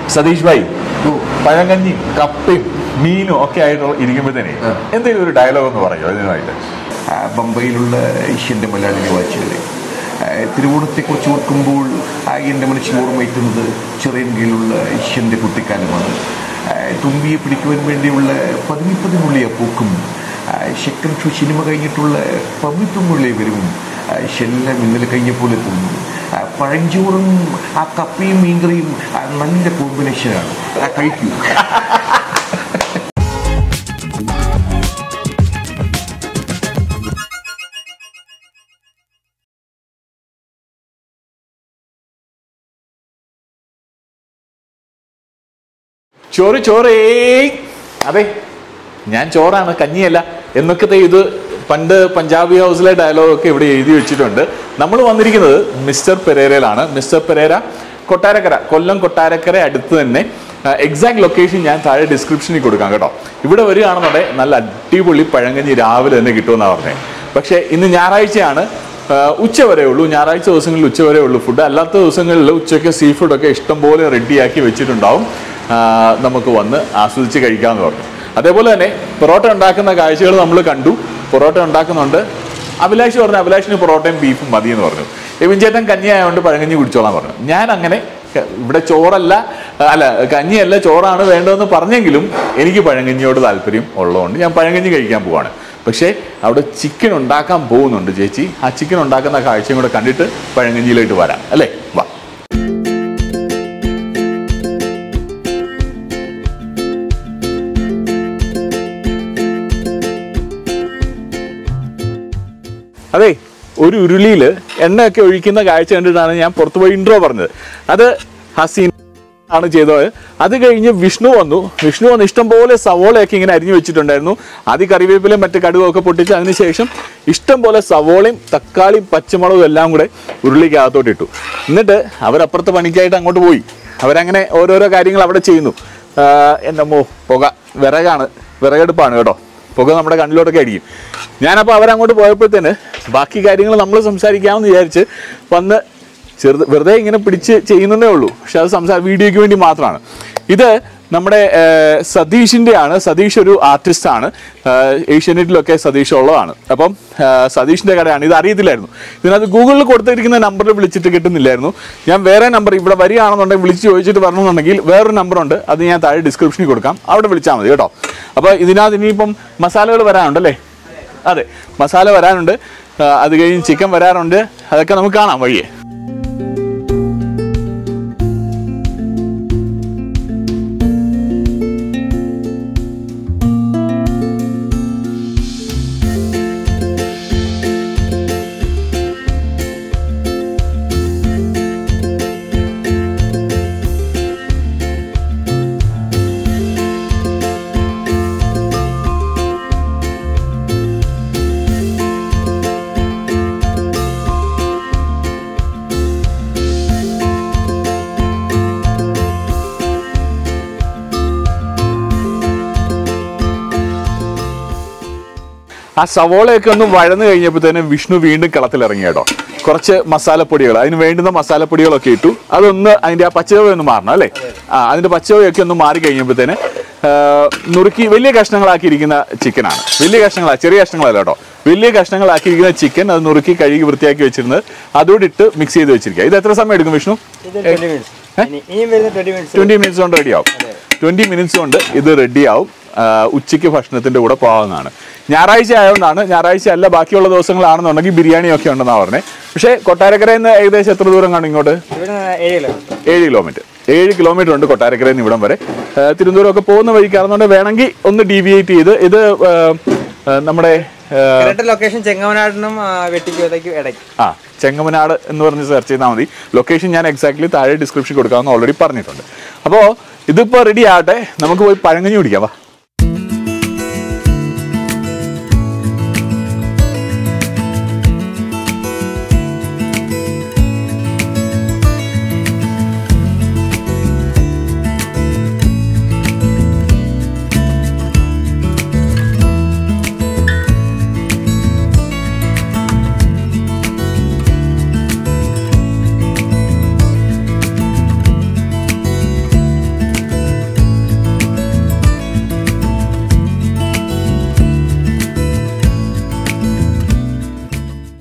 സതീഷ് ഭായി പഴങ്കഞ്ഞി കപ്പയും മീനും ഒക്കെ ആയിട്ട് ഇരിക്കുമ്പോഴത്തേനെ എന്തെങ്കിലും ഒരു ഡയലോഗ് ഒന്ന് പറയുമോ ഇതിനായിട്ട് ആ, ബംബയിലുള്ള ഈശ്വൻ്റെ മലയാളി വായിച്ചത് തിരുവോണത്തെക്കുറിച്ച് ഓർക്കുമ്പോൾ ആ എൻ്റെ മനസ്സിൽ ഓർമ്മയെത്തുന്നത് ചെറിയൻകീഴിലുള്ള ഈശ്വൻ്റെ കുട്ടിക്കാലമാണ് ആ, തുമ്പിയെ പിടിക്കുവാൻ വേണ്ടിയുള്ള പതിനിപ്പതിനുള്ളിയ പൂക്കും സെക്കൻഡ് ഷോ സിനിമ കഴിഞ്ഞിട്ടുള്ള പമ്മിത്തുമ്പുള്ളിയ വരും എല്ലാം ഇന്നലെ കഴിഞ്ഞ പോലെ തോന്നുന്നു ആ, പഴഞ്ചോറും ആ കപ്പയും മീൻകറിയും ആ, നല്ല കോമ്പിനേഷനാണ് ആ, കഴിക്കൂ ചോറ് ചോറേ അതെ ഞാൻ ചോറാണ് കഞ്ഞിയല്ല എന്നൊക്കെ ദേ ഇത് പണ്ട് പഞ്ചാബി ഹൗസിലെ ഡയലോഗ് ഒക്കെ ഇവിടെ എഴുതി വെച്ചിട്ടുണ്ട് നമ്മൾ വന്നിരിക്കുന്നത് മിസ്റ്റർ പെരേരയിലാണ് മിസ്റ്റർ പെരേര കൊട്ടാരക്കര കൊല്ലം കൊട്ടാരക്കര അടുത്ത് തന്നെ എക്സാക്ട് ലൊക്കേഷൻ ഞാൻ താഴെ ഡിസ്ക്രിപ്ഷനിൽ കൊടുക്കാം കേട്ടോ ഇവിടെ വരികയാണെന്നുണ്ടെങ്കിൽ നല്ല അടിപൊളി പഴങ്കഞ്ഞി രാവിലെ തന്നെ കിട്ടുമെന്നാണ് പറഞ്ഞത് പക്ഷേ ഇന്ന് ഞായറാഴ്ചയാണ് ആഹ് ഉച്ച വരെ ഉള്ളൂ ഞായറാഴ്ച ദിവസങ്ങളിൽ ഉച്ച വരെ ഉള്ളൂ ഫുഡ് അല്ലാത്ത ദിവസങ്ങളിൽ ഉച്ചയ്ക്ക് സീ ഫുഡൊക്കെ ഇഷ്ടംപോലെ റെഡിയാക്കി വെച്ചിട്ടുണ്ടാവും ആഹ് നമുക്ക് വന്ന് ആസ്വദിച്ച് കഴിക്കാമെന്ന് പറഞ്ഞു അതേപോലെ തന്നെ പൊറോട്ട ഉണ്ടാക്കുന്ന കാഴ്ചകൾ നമ്മൾ കണ്ടു പൊറോട്ട ഉണ്ടാക്കുന്നുണ്ട് അഭിലാഷ് പറഞ്ഞു അഭിലാഷിന് പൊറോട്ടയും ബീഫും മതി എന്ന് പറഞ്ഞു എവിൻ ചേട്ടൻ കഞ്ഞി ആയതുകൊണ്ട് പഴങ്കഞ്ഞി കുടിച്ചോളാൻ പറഞ്ഞു ഞാൻ അങ്ങനെ ക- ഇവിടെ ചോറല്ല അല്ല കഞ്ഞിയല്ല ചോറാണ് വേണ്ടതെന്ന് പറഞ്ഞെങ്കിലും എനിക്ക് പഴങ്കഞ്ഞിയോട് താല്പര്യം ഉള്ളതുകൊണ്ട് ഞാൻ പഴങ്കഞ്ഞി കഴിക്കാൻ പോവാണ് പക്ഷേ അവിടെ ചിക്കൻ ഉണ്ടാക്കാൻ പോകുന്നുണ്ട് ചേച്ചി ആ ചിക്കൻ ഉണ്ടാക്കുന്ന കാഴ്ചയും കൂടെ കണ്ടിട്ട് പഴങ്കഞ്ഞിയിലോട്ട് വരാം അല്ലേ വാ അതെ ഒരു ഉരുളിയിൽ എണ്ണയൊക്കെ ഒഴിക്കുന്ന കാഴ്ച കണ്ടിട്ടാണ് ഞാൻ പുറത്തു പോയി ഇൻട്രോ പറഞ്ഞത് അത് ഹസീൻ ആണ് ചെയ്തത് അത് കഴിഞ്ഞ് വിഷ്ണു വന്നു വിഷ്ണു വന്ന് ഇഷ്ടംപോലെ സവോളയൊക്കെ ഇങ്ങനെ അരിഞ്ഞു വെച്ചിട്ടുണ്ടായിരുന്നു ആദ്യ കറിവേപ്പിലയും മറ്റു കടുകൊക്കെ പൊട്ടിച്ച് അതിനുശേഷം ഇഷ്ടംപോലെ സവോളയും തക്കാളിയും പച്ചമുളകും എല്ലാം കൂടെ ഉരുളിക്കകത്തോട്ട് ഇട്ടു എന്നിട്ട് അവരപ്പുറത്തെ പണിക്കായിട്ട് അങ്ങോട്ട് പോയി അവരങ്ങനെ ഓരോരോ കാര്യങ്ങൾ അവിടെ ചെയ്യുന്നു ആഹ് എൻ്റെ മോ പുക വിറകാണ് വിറകെടുപ്പാണ് കേട്ടോ പുക നമ്മുടെ കണ്ണിലോട്ടൊക്കെ അടിക്കും ഞാനപ്പോൾ അവരങ്ങോട്ട് പോയപ്പോഴത്തേന് ബാക്കി കാര്യങ്ങൾ നമ്മൾ സംസാരിക്കാമെന്ന് വിചാരിച്ച് വന്ന് ചെറുത് വെറുതെ ഇങ്ങനെ പിടിച്ച് ചെയ്യുന്നതേ ഉള്ളൂ പക്ഷെ അത് സംസാ വീഡിയോയ്ക്ക് വേണ്ടി മാത്രമാണ് ഇത് നമ്മുടെ ഏർ, സതീഷിൻ്റെ ആണ് സതീഷ് ഒരു ആർട്ടിസ്റ്റാണ് ഏഷ്യാനെറ്റിലൊക്കെ സതീഷ് ഉള്ളതാണ് അപ്പം ഏർ, സതീഷിൻ്റെ കടയാണ് ഇത് അറിയത്തില്ലായിരുന്നു ഇതിനകത്ത് ഗൂഗിളിൽ കൊടുത്തിരിക്കുന്ന നമ്പറിൽ വിളിച്ചിട്ട് കിട്ടുന്നില്ലായിരുന്നു ഞാൻ വേറെ നമ്പർ ഇവിടെ വരികയാണെന്നുണ്ടെങ്കിൽ വിളിച്ച് ചോദിച്ചിട്ട് വരണമെന്നുണ്ടെങ്കിൽ വേറൊരു നമ്പറുണ്ട് അത് ഞാൻ താഴെ ഡിസ്ക്രിപ്ഷനിൽ കൊടുക്കാം അവിടെ വിളിച്ചാൽ മതി കേട്ടോ അപ്പോൾ ഇതിനകത്ത് ഇനിയിപ്പം മസാലകൾ വരാനുണ്ടല്ലേ അതെ മസാല വരാനുണ്ട് ആ, അത് കഴിഞ്ഞ് ചിക്കൻ വരാറുണ്ട് അതൊക്കെ നമുക്ക് കാണാം വഴിയേ ആ സവോളയൊക്കെ ഒന്ന് വഴന്നു കഴിഞ്ഞപ്പോഴത്തേനും വിഷ്ണു വീണ്ടും കളത്തിലിറങ്ങി കേട്ടോ കുറച്ച് മസാലപ്പൊടികൾ അതിന് വേണ്ടുന്ന മസാലപ്പൊടികളൊക്കെ ഇട്ടു അതൊന്ന് അതിന്റെ ആ പച്ചവയ ഒന്ന് മാറണം അല്ലേ ആ അതിന്റെ പച്ചവയൊക്കെ ഒന്ന് മാറി കഴിഞ്ഞപ്പോഴത്തേന് ആ, നുറുക്കി വലിയ കഷ്ണങ്ങളാക്കിയിരിക്കുന്ന ചിക്കനാണ് വലിയ കഷ്ണങ്ങളാ ചെറിയ കഷ്ണങ്ങളല്ല കേട്ടോ വലിയ കഷ്ണങ്ങളാക്കിയിരിക്കുന്ന ചിക്കൻ അത് നുറുക്കി കഴുകി വൃത്തിയാക്കി വെച്ചിരുന്നത് അതോടെ ഇട്ട് മിക്സ് ചെയ്ത് വെച്ചിരിക്കുക ഇത് എത്ര സമയം എടുക്കും വിഷ്ണു ഇത് ട്വന്റി മിനിറ്റ്സ് ഇനിയും വരുന്ന ട്വന്റി മിനിറ്റ്സ് ട്വന്റി മിനിറ്റ്സ് കൊണ്ട് റെഡിയാവും ട്വന്റി മിനിറ്റ്സ് കൊണ്ട് ഇത് റെഡിയാവും ഉച്ചയ്ക്ക് ഭക്ഷണത്തിന്റെ കൂടെ പോകാവുന്നതാണ് ഞായറാഴ്ച ആയതുകൊണ്ടാണ് ഞായറാഴ്ച അല്ല ബാക്കിയുള്ള ദിവസങ്ങളാണെന്നുണ്ടെങ്കിൽ ബിരിയാണി ഒക്കെ ഉണ്ടെന്നാണ് പറഞ്ഞത് പക്ഷേ കൊട്ടാരക്കരയിൽ നിന്ന് ഏകദേശം എത്ര ദൂരം കാണും ഇങ്ങോട്ട് ഇവിടെ ഏഴ് കിലോമീറ്റർ ഏഴ് കിലോമീറ്റർ ഏഴ് കിലോമീറ്റർ ഉണ്ട് കൊട്ടാരക്കരയിൽ നിന്ന് ഇവിടം വരെ ആ, തിരുവനന്തപുരം ഒക്കെ പോകുന്ന വഴിക്കാണെന്നുണ്ടെങ്കിൽ വേണമെങ്കിൽ ഒന്ന് ഡീവിയേറ്റ് ചെയ്ത് ഇത് ആ, ആ, നമ്മുടെ ആ, കറക്റ്റ് ലൊക്കേഷൻ ചെങ്ങമനാടിനും വെട്ടിക്കോതയ്ക്കും ഇടയ്ക്ക് ആ ചെങ്ങമനാട് എന്ന് പറഞ്ഞ് സെർച്ച് ചെയ്താൽ മതി ലൊക്കേഷൻ ഞാൻ എക്സാക്ട്ലി താഴെ ഡിസ്ക്രിപ്ഷൻ കൊടുക്കാമെന്ന് ഓൾറെഡി പറഞ്ഞിട്ടുണ്ട് അപ്പോൾ ഇതിപ്പോൾ റെഡി ആകട്ടെ നമുക്ക് പോയി പഴങ്കഞ്ഞി കുടിക്കാം വാ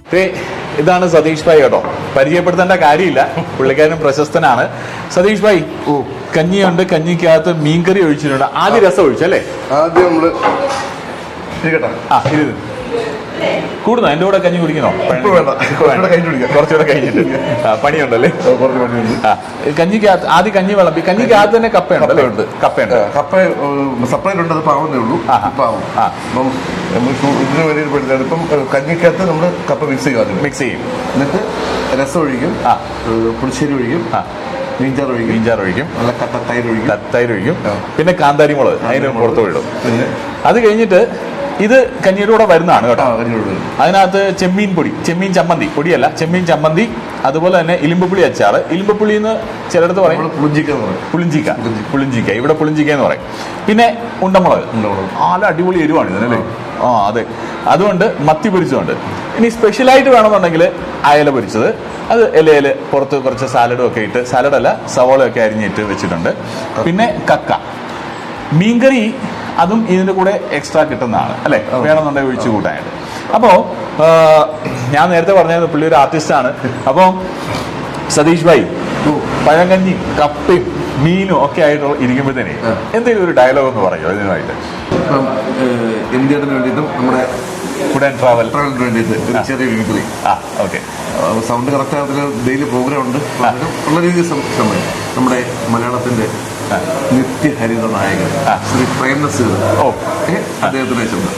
ദേ, ഇതാണ് സതീഷ് ഭായി കേട്ടോ പരിചയപ്പെടുത്തേണ്ട കാര്യമില്ല പുള്ളിക്കാരൻ പ്രശസ്തനാണ് സതീഷ് ഭായി ഓ. കഞ്ഞിയുണ്ട് കഞ്ഞിക്കകത്ത് മീൻകറി ഒഴിച്ചിട്ടുണ്ട് ആദ്യം രസം ഒഴിച്ചു അല്ലേ ആദ്യം നമ്മള് ഇരിക്കട്ടെ ആ ഇത് ഇത്. കൂടുന്നോ എന്റെ കൂടെ കഞ്ഞി കുടിക്കണോ ഇപ്പൊ വേണ്ട. കുറച്ചുകൂടെ കഴിഞ്ഞിട്ട് കുടിക്കാം. കുറച്ചുകൂടെ കഴിഞ്ഞിട്ട് ആ, പണിയുണ്ടല്ലേ ആ, കുറച്ച് പണിയുണ്ട് ആ കഞ്ഞിക്കകത്ത് ആദ്യം കഞ്ഞി വിളമ്പി കഞ്ഞിക്കകത്ത് തന്നെ കപ്പയുണ്ട് അല്ലേ കപ്പയുണ്ട്. കപ്പയുണ്ട് ആ, കപ്പ സെപ്പറേറ്റ് ഉണ്ട് അത് പാവുന്നേ ഉള്ളൂ ആ. ഇപ്പം ആവും ആ. അപ്പം നമ്മൾ ഇതിന് വേണ്ടിയിട്ട് പഠിച്ചത് ഇപ്പം ഏ, കഞ്ഞിക്കകത്ത് നമ്മൾ കപ്പ മിക്സ് ചെയ്യും ആദ്യം മിക്സ് ചെയ്യും എന്നിട്ട് രസം ഒഴിക്കും ആ. ഏ, പുളിശ്ശേരി ഒഴിക്കും ആ മീൻചാറ് ഒഴിക്കും മീൻചാർ ഒഴിക്കും നല്ല കട്ട തൈര് ഒഴിക്കും തൈര് ഒഴിക്കും ആ. പിന്നെ കാന്താരി മുളക് അതിന് പുറത്ത് വിടും പിന്നെ അത് കഴിഞ്ഞിട്ട് ഇത് കഞ്ഞിയുടെ കൂടെ വരുന്നതാണ് ആ കേട്ടോ കഞ്ഞിയോട് അതിനകത്ത് ചെമ്മീൻ പൊടി ചെമ്മീൻ ചമ്മന്തി പൊടിയല്ല ചെമ്മീൻ ചമ്മന്തി അതുപോലെ തന്നെ ഇലിമ്പുപുളി അച്ചാറ് ഇലിമ്പുപുളി എന്ന് ചിലടത്ത് പറയും നമ്മൾ പുളിഞ്ചിക്കെന്ന് പറയും പുളിഞ്ചിക്ക പുളിഞ്ചി. പുളിഞ്ചിക്ക ഇവിടെ പുളിഞ്ചിക്ക എന്ന് പറയും പിന്നെ ഉണ്ടമുളക് ഉണ്ടമുളക്. നല്ല അടിപൊളി എരിവാണ് ഇതിനല്ലേ ആ അതെ അതുകൊണ്ട് മത്തി പൊരിച്ചതുണ്ട് ഇനി സ്പെഷ്യലായിട്ട് വേണമെന്നുണ്ടെങ്കിൽ അയല പൊരിച്ചത് അത് ഇലയിൽ പുറത്ത് കുറച്ച് സാലഡും ഒക്കെ ഇട്ട് സാലഡല്ല സവോളയൊക്കെ അരിഞ്ഞിട്ട് വെച്ചിട്ടുണ്ട് പിന്നെ കക്ക മീൻകറി അതും ഇതിന്റെ കൂടെ എക്സ്ട്രാ കിട്ടുന്നതാണ് അല്ലെ വേണമെന്നുണ്ടെങ്കിൽ ഒഴിച്ചു കൂട്ടാനായിട്ട് അപ്പോൾ ഞാൻ നേരത്തെ പറഞ്ഞത് പുള്ളി ഒരു ആർട്ടിസ്റ്റാണ് അപ്പോൾ സതീഷ് ഭായി പഴങ്കഞ്ഞി കപ്പയും മീനും ഒക്കെ ആയിട്ട് ഇരിക്കുമ്പോഴത്തേനെ ആ. എന്തെങ്കിലും ഒരു ഡയലോഗ് ഒന്ന് പറയുമോ ഇതിനായിട്ട് ഇപ്പം എം ജി ഏട്ടന് വേണ്ടിയിട്ടും നമ്മുടെ ഫുഡ് ആൻഡ് ട്രാവൽ ട്രാവലിന് വേണ്ടിയിട്ട് ഒരു ചെറിയ വീട്ടിൽ ആ ഓക്കെ സൗണ്ട് കറക്റ്റ് അതിൽ ഡെയിലി പ്രോഗ്രാം ഉണ്ട് പലരും ഉള്ള രീതിയിൽ സം- സമയം നമ്മുടെ മലയാളത്തിന്റെ ആ. നിത്യഹരിത നായകൻ ആ. ശ്രീ പ്രേംനസീർ ഓ. ഏ, അദ്ദേഹത്തിന് ശബ്ദം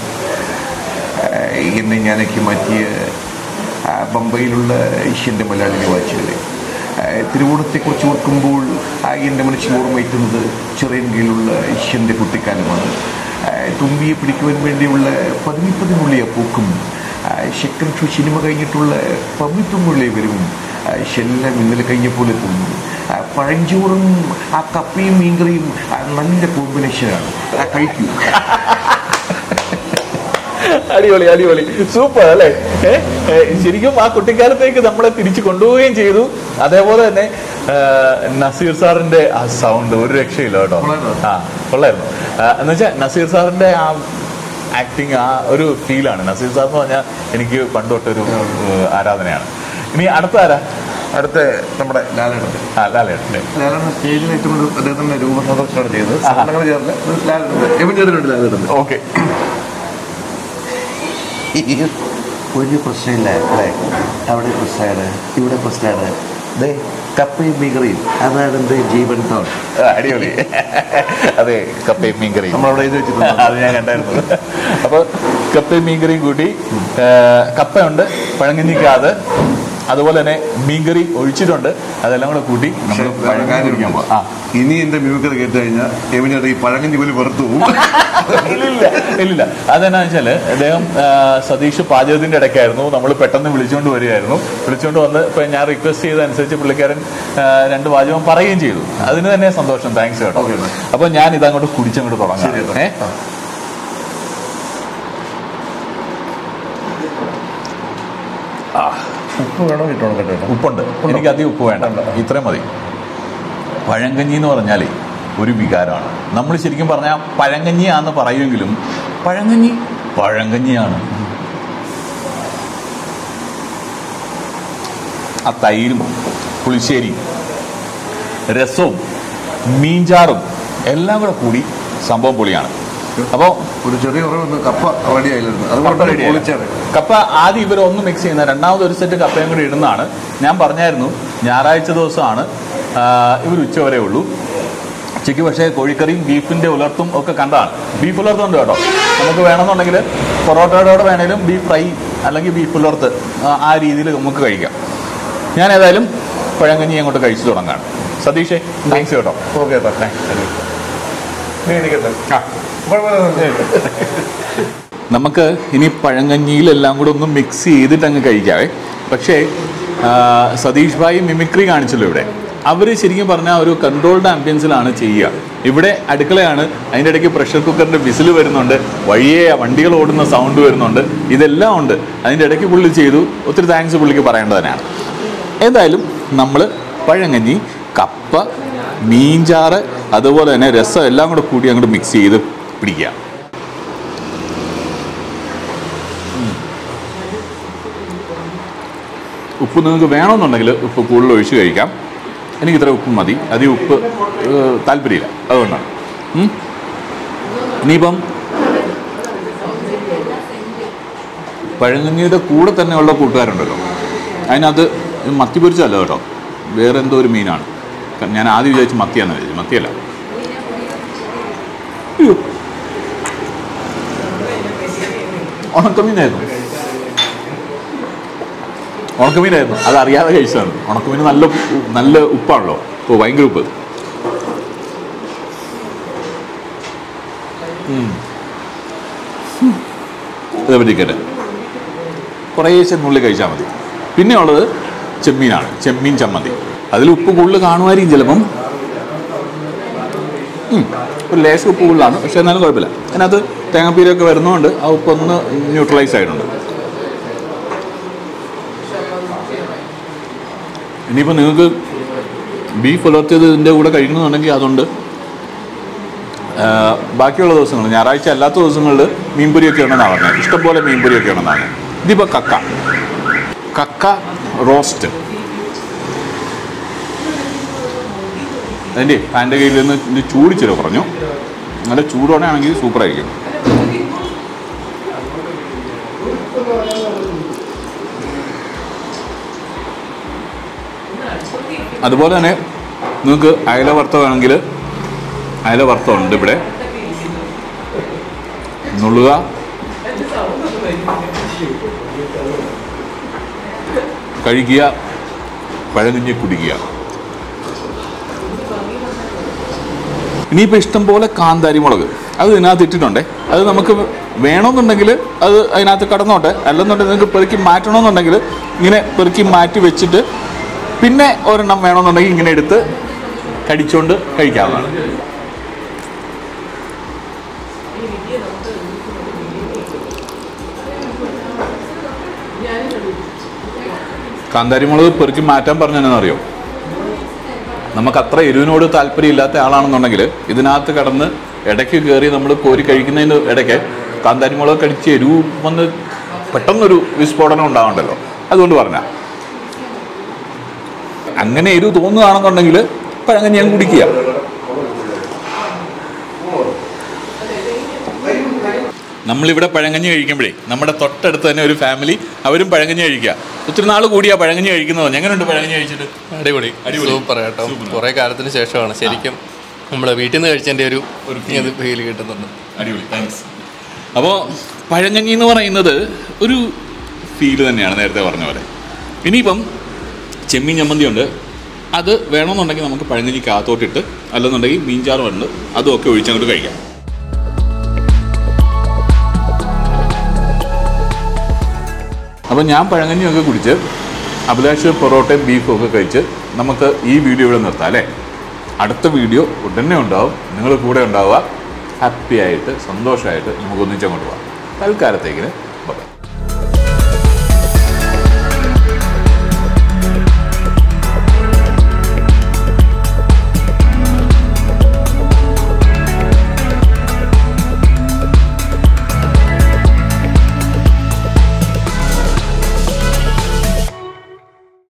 എന്നെ ഞാനൊക്കെ മാറ്റിയ ആ, ബംബയിലുള്ള ഈശ്വന്റെ മലയാളി വാച്ചുകളെ തിരുവോണത്തെക്കുറിച്ച് ഓർക്കുമ്പോൾ ആ എൻ്റെ മനസ്സിൽ ഓർമ്മയെത്തുന്നത് ചെറിയൻകീഴിലുള്ള ഈശ്വന്റെ കുട്ടിക്കാലമാണ് ആ, തുമ്പിയെ പിടിക്കുവാൻ വേണ്ടിയുള്ള പതിനിപ്പതിനുള്ളിയ പൂക്കും സെക്കൻഡ് ഷോ സിനിമ കഴിഞ്ഞിട്ടുള്ള പമ്മിത്തുമ്പുള്ളിയ വരും എല്ലാം ഇന്നലെ കഴിഞ്ഞ പോലെ തോന്നുന്നു ആ, പഴഞ്ചോറും ആ കപ്പയും മീൻകറിയും ആ, നല്ല കോമ്പിനേഷനാണ് ആ, കഴിക്കൂ അടിപൊളി അടിപൊളി സൂപ്പർ അല്ലേ ഏ? ഏ, ശരിക്കും ആ കുട്ടിക്കാലത്തേക്ക് നമ്മളെ തിരിച്ചു കൊണ്ടുപോവുകയും ചെയ്തു അതേപോലെ തന്നെ ആ, നസീർ സാറിന്റെ ആ സൗണ്ട് ഒരു രക്ഷയില്ല കേട്ടോ കൊള്ളായിരുന്നോ? ആ കൊള്ളായിരുന്നു ആ, എന്ന് വെച്ചാൽ നസീർ സാറിന്റെ ആ ആക്ടിങ് ആ ഒരു ഫീലാണ് നസീർ സാർ എന്ന് പറഞ്ഞാൽ എനിക്ക് പണ്ട് തൊട്ടൊരു ഏഹ്, ആരാധനയാണ് ഇനി അടുത്ത ആരാ അടുത്ത നമ്മുടെ ലാലേട്ടൻ ആ ലാലേട്ടൻ്റെ ലാലേട്ടൻ സ്റ്റേജിൽ ഏറ്റവും കൂടുതൽ അദ്ദേഹത്തിന്റെ രൂപപ്രദർശനമാണ് ചെയ്തത് സംഘടനകൾ ചേർന്ന് ലാലേട്ടൻ എവൻ ചേട്ടനുണ്ട് ലാലേട്ടൻ ഓക്കെ ഒരു പ്രശ്നമില്ല അല്ലേ അവിടെ പ്രശ്നമാണ് ഇവിടെ പ്രശ്നമാണ് ദേ കപ്പയും മീകറിയും അതാണ് എൻ്റെ ജീവൻ തോൺ അടിപൊളി അതെ കപ്പയും മീൻകറിയും നമ്മളവിടെ എഴുതി വെച്ചിട്ടുണ്ട് അത് ഞാൻ കണ്ടായിരുന്നു അപ്പൊ കപ്പയും മീൻകറിയും കൂട്ടി ആ, കപ്പയുണ്ട് പഴങ്കഞ്ഞിക്കാത് അതുപോലെ തന്നെ മീൻകറി ഒഴിച്ചിട്ടുണ്ട് അതെല്ലാം കൂടെ കൂട്ടി നമ്മൾ പഴങ്കഞ്ഞി കുടിക്കാൻ പോവാം ആ ഇനി എന്റെ മ്യൂക്കർ കേട്ട് കഴിഞ്ഞാൽ എവനേട്ടൻ ഈ പഴങ്ങഞ്ഞി പോലും വെറുത്തു പോകും ഇല്ലില്ല ഇല്ലില്ല അതെന്നാന്ന് വെച്ചാല് അദ്ദേഹം ആ, സതീഷ് പാചകത്തിന്റെ ഇടയ്ക്കായിരുന്നു നമ്മൾ പെട്ടെന്ന് വിളിച്ചുകൊണ്ട് വരികയായിരുന്നു വിളിച്ചുകൊണ്ട് വന്ന് ഇപ്പൊ ഞാൻ റിക്വസ്റ്റ് ചെയ്തതനുസരിച്ച് പുള്ളിക്കാരൻ ആ, രണ്ട് വാചകം പറയുകയും ചെയ്തു അതിന് തന്നെ സന്തോഷം താങ്ക്സ് കേട്ടോ Okay, man. അപ്പൊ ഞാൻ ഇതങ്ങോട്ട് കുടിച്ചങ്ങോട്ട് തുടങ്ങാം ശരി കേട്ടോ. ഏ ആ. ഉപ്പ് വേണോ കിട്ടണം കേട്ടോ ഉപ്പുണ്ട് എനിക്ക് അധികം ഉപ്പ് വേണ്ട ഇത്രയും മതി പഴങ്കഞ്ഞി എന്ന് പറഞ്ഞാലേ ഒരു വികാരമാണ് നമ്മൾ ശരിക്കും പറഞ്ഞാൽ പഴങ്കഞ്ഞിയാന്ന് പറയുമെങ്കിലും പഴങ്കഞ്ഞി പഴങ്കഞ്ഞിയാണ് ആ തൈരും പുളിശ്ശേരിയും രസവും മീൻചാറും എല്ലാം കൂടെ കൂടി സംഭവം പൊളിയാണ് അപ്പോൾ ഒരു ചെറിയ കുറവൊന്ന് കപ്പ റെഡി ആയില്ലായിരുന്നു കപ്പ അതുകൊണ്ട് ready ആയി. പൊളിച്ചാണ് കപ്പ ആദ്യം ഇവർ ഒന്ന് മിക്സ് ചെയ്യുന്ന രണ്ടാമത് ഒരു സെറ്റ് കപ്പയും കൂടി ഇടുന്നതാണ് ഞാൻ പറഞ്ഞായിരുന്നു ഞായറാഴ്ച ദിവസമാണ് ഇവർ ഉച്ച വരെ ഉള്ളൂ ഉച്ചയ്ക്ക് പക്ഷേ കോഴിക്കറിയും ബീഫിന്റെ ഉലർത്തും ഒക്കെ കണ്ടതാണ് ബീഫ് ഉലർത്തുണ്ട് കേട്ടോ നമുക്ക് വേണമെന്നുണ്ടെങ്കിൽ പൊറോട്ടയുടെ വേണേലും ബീഫ് ഫ്രൈ അല്ലെങ്കിൽ ബീഫ് ഉലർത്ത് ആ, ആ രീതിയിൽ നമുക്ക് കഴിക്കാം ഞാൻ ഏതായാലും പഴങ്കഞ്ഞി അങ്ങോട്ട് കഴിച്ചു തുടങ്ങാണ് സതീഷേ താങ്ക്സ് കേട്ടോ ഓക്കെ ഏട്ടാ നീ എനിക്കട്ടെ കുഴപ്പമില്ല നമുക്ക് ഇനി പഴങ്കഞ്ഞിയിലെല്ലാം കൂടെ ഒന്ന് മിക്സ് ചെയ്തിട്ട് അങ്ങ് കഴിക്കാവേ പക്ഷേ ആ, സതീഷ് ഭായി മിമിക്രി കാണിച്ചല്ലോ ഇവിടെ അവർ ശരിക്കും പറഞ്ഞാൽ ഒരു കൺട്രോൾഡ് ആംബിയൻസിലാണ് ചെയ്യുക ഇവിടെ അടുക്കളയാണ് അതിൻ്റെ ഇടയ്ക്ക് പ്രഷർ കുക്കറിൻ്റെ വിസിൽ വരുന്നുണ്ട് വഴിയെ വണ്ടികൾ ഓടുന്ന സൗണ്ട് വരുന്നുണ്ട് ഇതെല്ലാം ഉണ്ട് അതിൻ്റെ ഇടയ്ക്ക് പുള്ളി ചെയ്തു ഒത്തിരി താങ്ക്സ് പുള്ളിക്ക് പറയേണ്ടത് തന്നെയാണ് എന്തായാലും നമ്മൾ പഴങ്കഞ്ഞി കപ്പ മീൻചാറ് അതുപോലെ തന്നെ രസം എല്ലാം കൂടെ കൂടി അങ്ങോട്ട് മിക്സ് ചെയ്ത് പിടിക്കുക ഉപ്പ് നിങ്ങൾക്ക് വേണമെന്നുണ്ടെങ്കിൽ ഉപ്പ് കൂടുതൽ ഒഴിച്ച് കഴിക്കാം എനിക്ക് ഇത്ര ഉപ്പ് മതി അധികം ഉപ്പ് ഏഹ്, താല്പര്യമില്ല അതുകൊണ്ടാണ് ഉം. ഇനിയിപ്പം പഴങ്കഞ്ഞിയുടെ കൂടെ തന്നെയുള്ള കൂട്ടുകാരുണ്ടല്ലോ അതിനകത്ത് ഇത് മത്തി പൊരിച്ചല്ല കേട്ടോ വേറെ എന്തോ ഒരു മീനാണ് ഞാൻ ആദ്യം വിചാരിച്ചു മത്തിയാണെന്ന് വിചാരിച്ചു മത്തിയല്ല അയ്യോ ഉണക്കമീനായിരുന്നു ഉണക്കമീനായിരുന്നു അത് അറിയാതെ കഴിച്ചതാണ് ഉണക്കമീൻ നല്ല ഉ- നല്ല ഉപ്പാണല്ലോ ഓ ഭയങ്കര ഉപ്പ് ഉം. ഉം. ഇത് പറ്റിക്കട്ടെ കുറേശ്ശെ നുള്ളി കഴിച്ചാൽ മതി പിന്നെ ഉള്ളത് ചെമ്മീനാണ് ചെമ്മീൻ ചമ്മന്തി അതിൽ ഉപ്പ് കൂടുതൽ കാണുമായിരിക്കും ചിലപ്പം ഉം. ഒരു ലേശം ഉപ്പ് കൂടുതലാണ് പക്ഷെ എന്നാലും കുഴപ്പമില്ല അതിനകത്ത് തേങ്ങാപ്പീരൊക്കെ വരുന്നതുകൊണ്ട് ആ ഉപ്പൊന്ന് ന്യൂട്രലൈസ് ആയിട്ടുണ്ട് ഇനിയിപ്പോൾ നിങ്ങൾക്ക് ബീഫ് പുലർത്തിയത് ഇതിൻ്റെ കൂടെ കഴിക്കണമെന്നുണ്ടെങ്കിൽ അതുണ്ട് ആ, ബാക്കിയുള്ള ദിവസങ്ങൾ ഞായറാഴ്ച അല്ലാത്ത ദിവസങ്ങളിൽ മീൻപൊരിയൊക്കെ ഉണ്ടെന്നാണ് പറഞ്ഞത് ഇഷ്ടംപോലെ മീൻപൊരിയൊക്കെ ഉണ്ടെന്നാണ് ഇതിപ്പോൾ കക്ക കക്ക റോസ്റ്റ് അതിൻ്റെ ഫാൻ്റെ കയ്യിൽ നിന്ന് ഇത് ചൂടിച്ചിട്ട് പറഞ്ഞു നല്ല ചൂടോടെയാണെങ്കിൽ സൂപ്പറായിരിക്കും അതുപോലെ തന്നെ നിങ്ങൾക്ക് അയല വറുത്ത വേണമെങ്കിൽ അയല വറുത്തമുണ്ട് ഇവിടെ നുള്ളുക കഴിക്കുക പഴനിഞ്ഞ് കുടിക്കുക ഇനിയിപ്പോൾ ഇഷ്ടം പോലെ കാന്താരി മുളക് അത് ഇതിനകത്ത് ഇട്ടിട്ടുണ്ടേ അത് നമുക്ക് വേണമെന്നുണ്ടെങ്കിൽ അത് അതിനകത്ത് കടന്നോട്ടെ അല്ലെന്നുണ്ടെങ്കിൽ നിങ്ങൾക്ക് പെറുക്കി മാറ്റണമെന്നുണ്ടെങ്കിൽ ഇങ്ങനെ പെറുക്കി മാറ്റി വെച്ചിട്ട് പിന്നെ ഒരെണ്ണം വേണമെന്നുണ്ടെങ്കിൽ ഇങ്ങനെ എടുത്ത് കടിച്ചുകൊണ്ട് കഴിക്കാവുന്നതാണ് കാന്താരി മുളക് പെറുക്കി മാറ്റാൻ പറഞ്ഞെന്നറിയോ നമുക്ക് അത്ര എരിവിനോട് താല്പര്യമില്ലാത്ത ആളാണെന്നുണ്ടെങ്കിൽ ഇതിനകത്ത് കടന്ന് ഇടയ്ക്ക് കയറി നമ്മൾ കോരി കഴിക്കുന്നതിന് ഇടയ്ക്ക് കാന്താരി മുളക് കടിച്ച് എരിവ് വന്ന് പെട്ടെന്നൊരു വിസ്ഫോടനം ഉണ്ടാവണ്ടല്ലോ അതുകൊണ്ട് പറഞ്ഞ അങ്ങനെ എരിവ് തോന്നുകയാണെന്നുണ്ടെങ്കിൽ പഴങ്കഞ്ഞി ഞാൻ കുടിക്കുക നമ്മളിവിടെ പഴങ്കഞ്ഞി കഴിക്കുമ്പോഴേ നമ്മുടെ തൊട്ടടുത്ത് തന്നെ ഒരു ഫാമിലി അവരും പഴങ്കഞ്ഞി കഴിക്കുക ഒത്തിരി നാൾ കൂടിയാ പഴങ്കഞ്ഞി കഴിക്കുന്നത് എങ്ങനെയുണ്ട് പഴങ്കഞ്ഞി കഴിച്ചിട്ട് അടിപൊളി സൂപ്പർ കേട്ടോ കുറെ കാലത്തിന് ശേഷമാണ് ശരിക്കും നമ്മൾ വീട്ടിൽ നിന്ന് കഴിച്ചതിന്റെ ഒരു ഇത് ഫീൽ കിട്ടുന്നുണ്ട് അടിപൊളി താങ്ക്സ് അപ്പോൾ പഴങ്കഞ്ഞി എന്ന് പറയുന്നത് ഒരു ഫീല് തന്നെയാണ് നേരത്തെ പറഞ്ഞ പോലെ ഇനിയിപ്പം ചെമ്മീൻ ചമ്മന്തി ഉണ്ട് അത് വേണമെന്നുണ്ടെങ്കിൽ നമുക്ക് പഴങ്കഞ്ഞി കാത്തോട്ടിട്ട് അല്ലെന്നുണ്ടെങ്കിൽ മീൻചാറും ഉണ്ട് അതും ഒക്കെ ഒഴിച്ചങ്ങോട്ട് കഴിക്കാം അപ്പോൾ ഞാൻ പഴങ്കഞ്ഞിയൊക്കെ കുടിച്ച് അഭിലാഷ് പൊറോട്ടയും ബീഫും ഒക്കെ കഴിച്ച് നമുക്ക് ഈ വീഡിയോ ഇവിടെ നിർത്താം അല്ലേ അടുത്ത വീഡിയോ ഉടനെ ഉണ്ടാവും നിങ്ങൾ കൂടെ ഉണ്ടാവുക ഹാപ്പി ആയിട്ട് സന്തോഷമായിട്ട് നമുക്ക് ഒന്നിച്ചങ്ങോട്ട് പോകാം തൽക്കാലത്തേക്കിന്